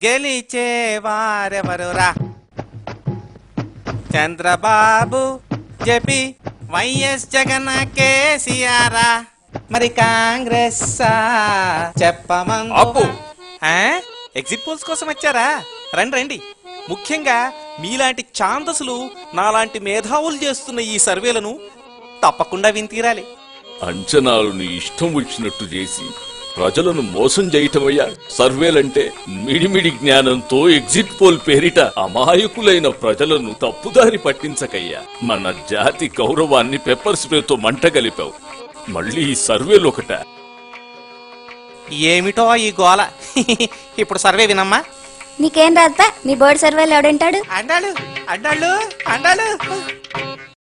గెలిచే వారెవరురా చంద్రబాబు జపి వైఎస్ జగన్ కేసీఆరా మరి కాంగ్రెస్ చెప్పమందు ఆపు. ఎగ్జిట్ పోల్స్ కోసం వచ్చారా రండి రండి ముఖ్యంగా మీలాంటి ఛాందసులు నాలాంటి మేధావులు చేస్తున్న ఈ సర్వేలను తప్పకుండా వింతీరాలి అంచనాలు నీ ఇష్టం వచ్చినట్టు చేసి ప్రజలను మోసం చేయటమయ్యా సర్వేలంటే మిడిమిడి జ్ఞానంతో ఎగ్జిట్ పోల్ పేరిట అమాయకులైన ప్రజలను తప్పుదారి పట్టించకయ్యా మన జాతి గౌరవాన్ని పెప్పర్ స్ప్రేతో మంటగలిపావు మళ్ళీ ఈ సర్వేలు ఒకట ఏమిటో ఈ గోల ఇప్పుడు సర్వే వినమ్మా నీకేం రాదా నీ బోర్డు సర్వేలు ఎవడంటాడు అండాలు అండాళ్ళు అండాలు